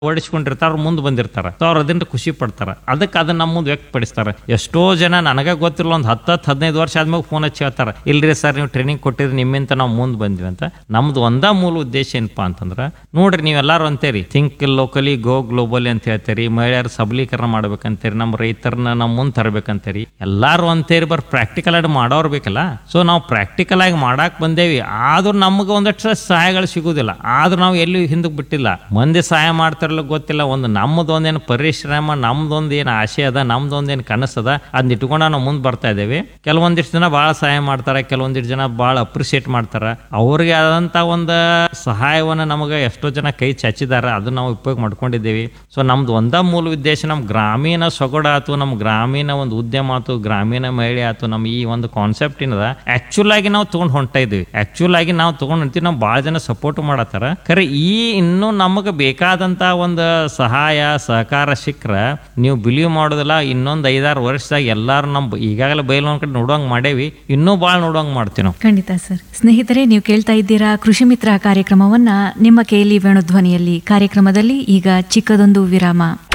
ಓಡಿಸ್ಕೊಂಡಿರ್ತಾರ ಅವ್ರು ಮುಂದೆ ಬಂದಿರ್ತಾರ ಸೊ ಅವ್ರು ಅದನ್ನ ಖುಷಿ ಪಡ್ತಾರ ಅದಕ್ಕೆ ಅದನ್ನ ನಮ್ಮ ಮುಂದೆ ವ್ಯಕ್ತಪಡಿಸ್ತಾರೆ ಎಷ್ಟೋ ಜನ ನನಗೆ ಗೊತ್ತಿರಲ್ಲ ಒಂದು ಹತ್ತು ಹತ್ತು ಹದಿನೈದು ವರ್ಷ ಆದ್ಮೇಲೆ ಫೋನ್ ಹಚ್ಚಿ ಹೇಳ್ತಾರೆ ಇಲ್ರಿ ಸರ್ ನೀವು ಟ್ರೈನಿಂಗ್ ಕೊಟ್ಟಿದ್ರಿ ನಿಮ್ಮಿಂದ ನಾವು ಮುಂದೆ ಬಂದ್ವಿ ಅಂತ ನಮ್ದು ಒಂದ ಮೂಲ ಉದ್ದೇಶ ಏನಪ್ಪಾ ಅಂತಂದ್ರೆ ನೋಡ್ರಿ ನೀವೆಲ್ಲಾರು ಅಂತೀರಿ ಥಿಂಕ್ ಲೋಕಲಿ ಗೋ ಗ್ಲೋಬಲಿ ಅಂತ ಹೇಳ್ತೀರಿ ಮಹಿಳೆಯರ ಸಬಲೀಕರಣ ಮಾಡ್ಬೇಕಂತೀರಿ ನಮ್ಮ ರೈತರನ್ನ ನಮ್ಮ ಮುಂದೆ ತರಬೇಕಂತೀರಿ ಎಲ್ಲಾರು ಅಂತೀರಿ ಬರ್ ಪ್ರಾಕ್ಟಿಕಲ್ ಆಗಿ ಮಾಡೋರು ಬೇಕಲ್ಲ ಸೊ ನಾವು ಪ್ರಾಕ್ಟಿಕಲ್ ಆಗಿ ಮಾಡಾಕ್ ಬಂದೇವಿ ಆದ್ರೂ ನಮ್ಗೆ ಒಂದಷ್ಟು ಸಹಾಯಗಳು ಸಿಗುದಿಲ್ಲ ಆದ್ರೂ ನಾವು ಎಲ್ಲಿ ಹಿಂದಕ್ಕೆ ಬಿಟ್ಟಿಲ್ಲ ಮಂದಿ ಸಹಾಯ ಮಾಡ್ತಾರಲ್ಲ ಗೊತ್ತಿಲ್ಲ ಒಂದು ನಮ್ಮದೊಂದೇನು ಪರಿಶ್ರಮ ನಮ್ದೊಂದು ಏನು ಆಸೆ ಅದ ನಮ್ದೊಂದೇನು ಕನಸದ ಅದನ್ನ ಇಟ್ಕೊಂಡು ನಾವು ಮುಂದೆ ಬರ್ತಾ ಇದ್ದೇವೆ ಕೆಲವೊಂದಿಷ್ಟು ಜನ ಭಾಳ ಸಹಾಯ ಮಾಡ್ತಾರೆ ಕೆಲವೊಂದಿಷ್ಟು ಜನ ಭಾಳ ಅಪ್ರಿಸಿಯೇಟ್ ಮಾಡ್ತಾರೆ ಅವ್ರಿಗೆ ಆದಂಥ ಒಂದು ಸಹಾಯವನ್ನು ನಮಗೆ ಎಷ್ಟೋ ಜನ ಕೈ ಚಾಚಿದಾರ ಅದನ್ನ ನಾವು ಉಪಯೋಗ ಮಾಡ್ಕೊಂಡಿದ್ದೀವಿ ಸೊ ನಮ್ದು ಒಂದ ಮೂಲ ಉದ್ದೇಶ ನಮ್ಮ ಗ್ರಾಮೀಣ ಸೊಗಡು ಆತು ನಮ್ಮ ಗ್ರಾಮೀಣ ಒಂದು ಉದ್ಯಮ ಆತು ಗ್ರಾಮೀಣ ಮಹಿಳೆ ಆತು ನಮ್ಮ ಈ ಒಂದು ಕಾನ್ಸೆಪ್ಟ್ ಏನದ ಆಕ್ಚುಲ್ ಆಗಿ ನಾವು ತಗೊಂಡ್ ಹೊಂಟ ಇದೀವಿ ಆಕ್ಚುಲ್ ಆಗಿ ನಾವು ತಗೊಂಡ್ ಹೊಂಟಿವಿ ನಾವು ಭಾಳ ಜನ ಸಪೋರ್ಟ್ ಮಾಡತ್ತಾರ ಖರೆ ಈ ಇನ್ನೂ ನಮಗೆ ಬೇಕಾದಂತ ಒಂದು ಸಹಾಯ ಸಹಕಾರ ಸಿಕ್ಕ್ರ ನೀವು ಬಿಲೀವ್ ಮಾಡೋದಿಲ್ಲ ಇನ್ನೊಂದು ಐದಾರು ವರ್ಷದಾಗ ಎಲ್ಲಾರು ನಮ್ಮ ಈಗಾಗಲೇ ಬಯಲು ಒಂದ್ ಕಡೆ ನೋಡುವಂಗ್ ಮಾಡೇವಿ ಇನ್ನೂ ಭಾಳ ನೋಡುವಂಗ್ ಮಾಡ್ತೀವಿ ನಾವು ಖಂಡಿತ ಸರ್ ಸ್ನೇಹಿತರೆ ನೀವು ಕೇಳ್ತಾ ಇದ್ದೀರಾ ಕೃಷಿ ಮಿತ್ರ ಕಾರ್ಯಕ್ರಮವನ್ನ ನಿಮ್ಮ ಕೇಳಿ ವೇಣುಧ್ವನಿಯಲ್ಲಿ ಕಾರ್ಯಕ್ರಮದಲ್ಲಿ ಈಗ ಚಿಕ್ಕದೊಂದು ವಿರಾಮ